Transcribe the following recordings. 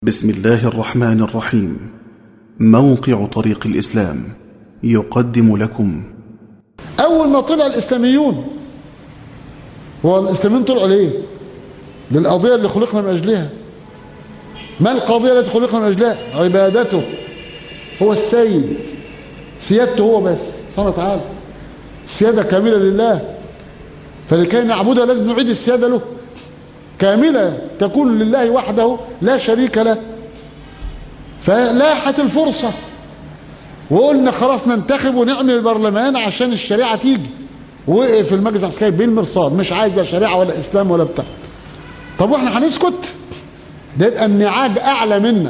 بسم الله الرحمن الرحيم موقع طريق الإسلام يقدم لكم أول ما طلع الإسلاميون هو الإسلاميون طلعوا ليه للقضية اللي خلقنا من أجلها ما القضية التي خلقنا من أجلها عبادته هو السيد سيادته هو بس سبحانه وتعالى السيادة كاملة لله فلكي نعبده لازم نعيد السيادة له كاملة تكون لله وحده لا شريك له فلاحت الفرصة وقلنا خلاص ننتخب ونعمل برلمان عشان الشريعة تيجي وقف المجلس العسكري بالمرصاد مش عايز لا شريعة ولا إسلام ولا بتاع طب واحنا هنسكت ده يبقى النعاج أعلى منا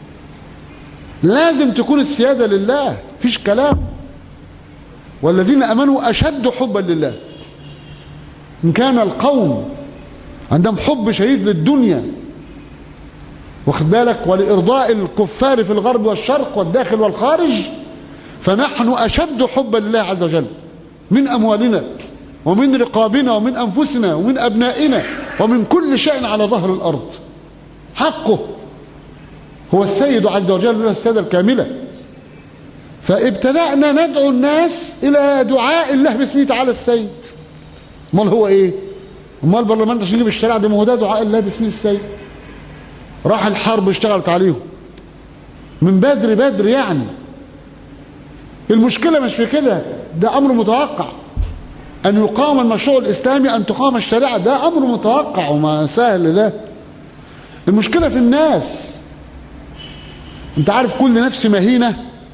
لازم تكون السيادة لله فيش كلام والذين أمنوا أشد حبا لله إن كان القوم عندهم حب شديد للدنيا واخد بالك ولإرضاء الكفار في الغرب والشرق والداخل والخارج فنحن أشد حبا لله عز وجل من أموالنا ومن رقابنا ومن أنفسنا ومن أبنائنا ومن كل شيء على ظهر الأرض حقه هو السيد عز وجل له السيادة الكاملة فابتدأنا ندعو الناس إلى دعاء الله باسمه تعالى السيد امال هو ايه امال البرلمان ده عشان يجيب الشريعه دي ما هو ده دعاء الله باسم السيد راح الحرب اشتغلت عليهم من بدري بدري يعني المشكله مش في كده ده امر متوقع ان يقام المشروع الاسلامي ان تقام الشريعه ده امر متوقع وما سهل ده المشكله في الناس انت عارف كل نفس مهينه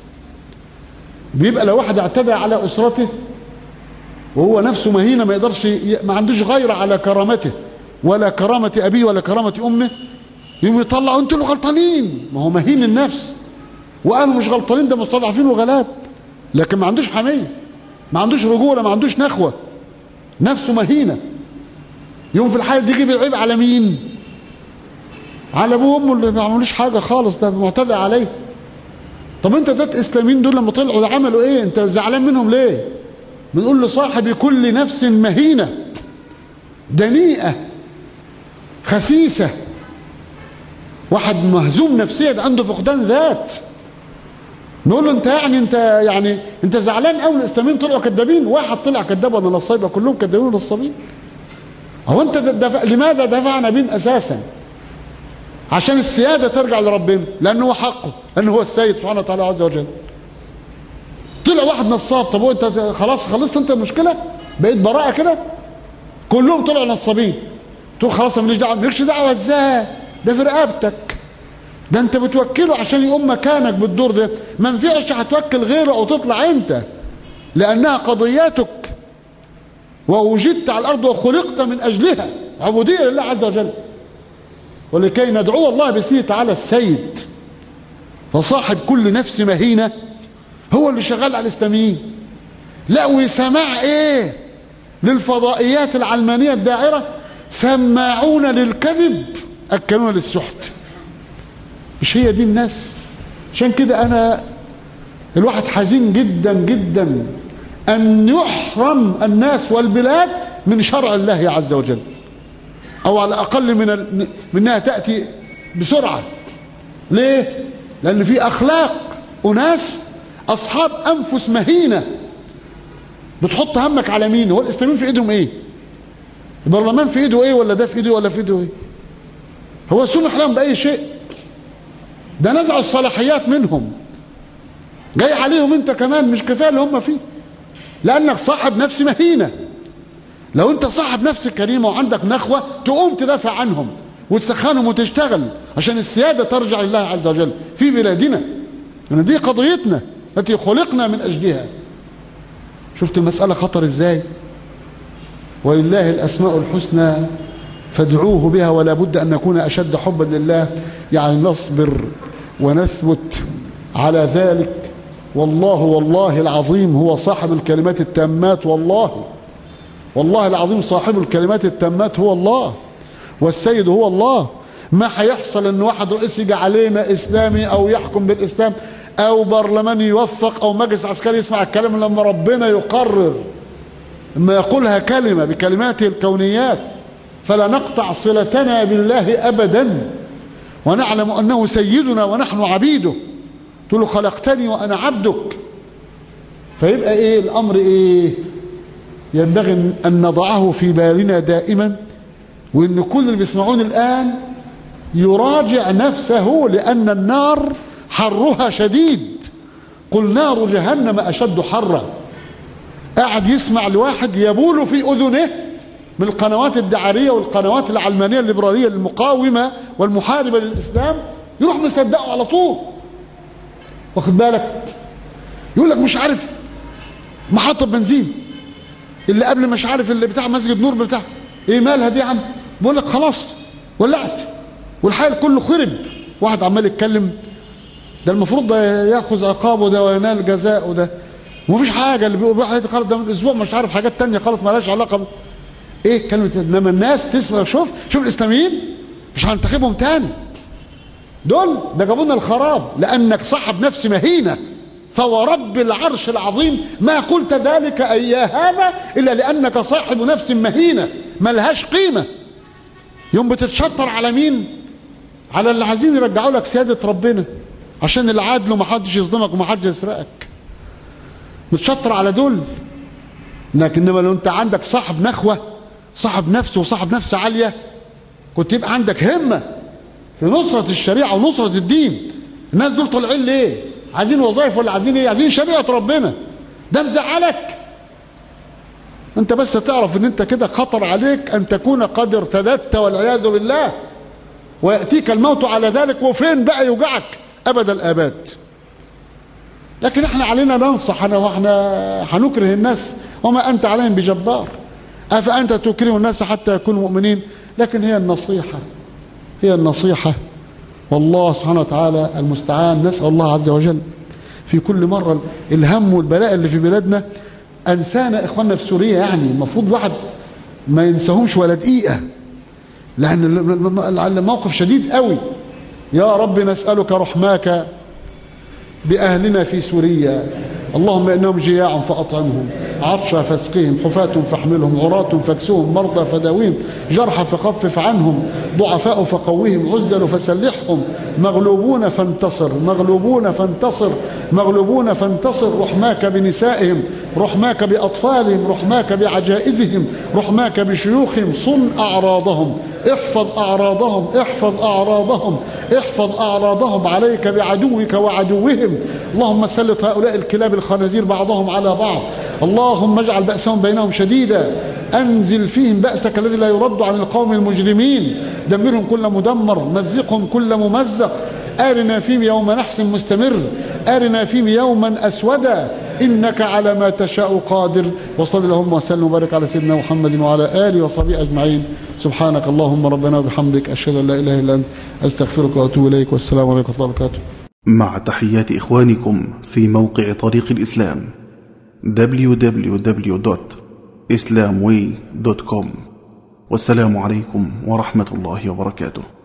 بيبقى لو واحد اعتدى على اسرته وهو نفسه مهينة ما يقدرش ما عندوش غير على كرامته ولا كرامة أبيه ولا كرامة أمه يوم يطلعوا انتوا اللي غلطانين ما هو مهين النفس وقالوا مش غلطانين ده مستضعفين وغلاب لكن ما عندوش حمية ما عندوش رجولة ما عندوش نخوة نفسه مهينة يوم في الحالة دي يجيب العيب على مين على ابوه وامه اللي ما عملوش حاجة خالص ده معتدى عليه طب انت ده الاسلاميين دول لما طلعوا عملوا ايه انت زعلان منهم ليه بنقول لصاحب كل نفس مهينة دنيئة خسيسة واحد مهزوم نفسيا عنده فقدان ذات نقول له انت يعني انت يعني انت زعلان قوي الاسلاميين طلعوا كذابين واحد طلع كذاب ولا نصاب كلهم كذابين ونصابين هو انت دفع لماذا دفعنا بهم اساسا عشان السياده ترجع لربنا لانه هو حقه لانه هو السيد سبحانه وتعالى عز وجل طلع واحد نصاب طب انت خلاص خلصت انت المشكله بقيت براءه كده كلهم طلعوا نصابين تقول خلاص ماليش دعوه مالكش دعوه ازاي ده في رقبتك ده انت بتوكله عشان يقوم مكانك بالدور ده ما ينفعش هتوكل غيره او تطلع انت لانها قضياتك ووجدت على الارض وخلقت من اجلها عبوديه لله عز وجل ولكي ندعو الله باسمه تعالى السيد فصاحب كل نفس مهينه هو اللي شغال على الاسلاميين لا وسماع ايه للفضائيات العلمانية الداعرة سماعون للكذب أكلون للسحت مش هي دي الناس عشان كده أنا الواحد حزين جدا جدا أن يحرم الناس والبلاد من شرع الله عز وجل أو على الأقل من ال... منها تأتي بسرعة ليه؟ لأن في أخلاق أناس أصحاب أنفس مهينة بتحط همك على مين هو الإسلاميين في إيدهم إيه البرلمان في إيده إيه ولا ده في إيده ولا في إيده إيه هو سمح لهم بأي شيء ده نزعوا الصلاحيات منهم جاي عليهم انت كمان مش كفايه اللي هم فيه لانك صاحب نفس مهينه لو انت صاحب نفس كريمه وعندك نخوه تقوم تدافع عنهم وتسخنهم وتشتغل عشان السياده ترجع لله عز وجل في بلادنا ان دي قضيتنا التي خلقنا من اجلها شفت المساله خطر ازاي ولله الاسماء الحسنى فادعوه بها ولا بد ان نكون اشد حبا لله يعني نصبر ونثبت على ذلك والله والله العظيم هو صاحب الكلمات التامات والله والله العظيم صاحب الكلمات التامات هو الله والسيد هو الله ما هيحصل ان واحد رئيس يجي علينا اسلامي او يحكم بالاسلام او برلمان يوفق او مجلس عسكري يسمع الكلام لما ربنا يقرر لما يقولها كلمه بكلماته الكونيات فلا نقطع صلتنا بالله ابدا ونعلم أنه سيدنا ونحن عبيده تقول له خلقتني وأنا عبدك فيبقى إيه الأمر إيه ينبغي أن نضعه في بالنا دائما وأن كل اللي بيسمعون الآن يراجع نفسه لأن النار حرها شديد قل نار جهنم أشد حرا قاعد يسمع لواحد يبول في أذنه من القنوات الدعارية والقنوات العلمانية الليبرالية المقاومة والمحاربة للإسلام يروح مصدقه على طول واخد بالك يقول لك مش عارف محطة بنزين اللي قبل مش عارف اللي بتاع مسجد نور بتاع ايه مالها دي يا عم بقول لك خلاص ولعت والحال كله خرب واحد عمال يتكلم ده المفروض ده ياخذ عقابه ده وينال جزاءه ده ومفيش حاجه اللي بيقول عليه خالص ده من اسبوع مش عارف حاجات تانية خالص ما لهاش علاقه ب... ايه كلمه انما الناس تسمع شوف شوف الاسلاميين مش هننتخبهم تاني دول ده جابوا لنا الخراب لانك صاحب نفس مهينه فورب العرش العظيم ما قلت ذلك اي هذا الا لانك صاحب نفس مهينه ملهاش قيمه يوم بتتشطر على مين على اللي عايزين يرجعوا لك سياده ربنا عشان العدل وما حدش يظلمك وما حدش يسرقك متشطر على دول لكن انما لو انت عندك صاحب نخوه صاحب نفس وصاحب نفس عاليه كنت يبقى عندك همه في نصره الشريعه ونصره الدين الناس دول طالعين ليه عايزين وظائف ولا عايزين ايه عايزين شريعه ربنا ده مزعلك انت بس تعرف ان انت كده خطر عليك ان تكون قد ارتدت والعياذ بالله وياتيك الموت على ذلك وفين بقى يوجعك ابد الاباد لكن احنا علينا ننصح انا واحنا هنكره الناس وما انت عليهم بجبار افانت تكره الناس حتى يكونوا مؤمنين لكن هي النصيحه هي النصيحه والله سبحانه وتعالى المستعان نسال الله عز وجل في كل مره الهم والبلاء اللي في بلادنا انسانا اخواننا في سوريا يعني المفروض واحد ما ينساهمش ولا دقيقه لان الموقف شديد قوي يا رب نسالك رحماك باهلنا في سوريا اللهم انهم جياع فاطعمهم عطشا فاسقهم حفاة فاحملهم عراة فاكسوهم مرضى فداويهم جرحى فخفف عنهم ضعفاء فقوهم عزل فسلحهم مغلوبون فانتصر مغلوبون فانتصر مغلوبون فانتصر رحماك بنسائهم رحماك بأطفالهم رحماك بعجائزهم رحماك بشيوخهم صن أعراضهم احفظ أعراضهم احفظ أعراضهم احفظ أعراضهم عليك بعدوك وعدوهم اللهم سلط هؤلاء الكلاب الخنازير بعضهم على بعض اللهم اجعل بأسهم بينهم شديدا أنزل فيهم بأسك الذي لا يرد عن القوم المجرمين دمرهم كل مدمر مزقهم كل ممزق آرنا فيهم يوم نحس مستمر آرنا فيهم يوما أسودا إنك على ما تشاء قادر وصل اللهم وسلم وبارك على سيدنا محمد وعلى آله وصحبه أجمعين سبحانك اللهم ربنا وبحمدك أشهد أن لا إله إلا أنت أستغفرك وأتوب إليك والسلام عليكم ورحمة الله وبركاته مع تحيات إخوانكم في موقع طريق الإسلام www.islamway.com والسلام عليكم ورحمة الله وبركاته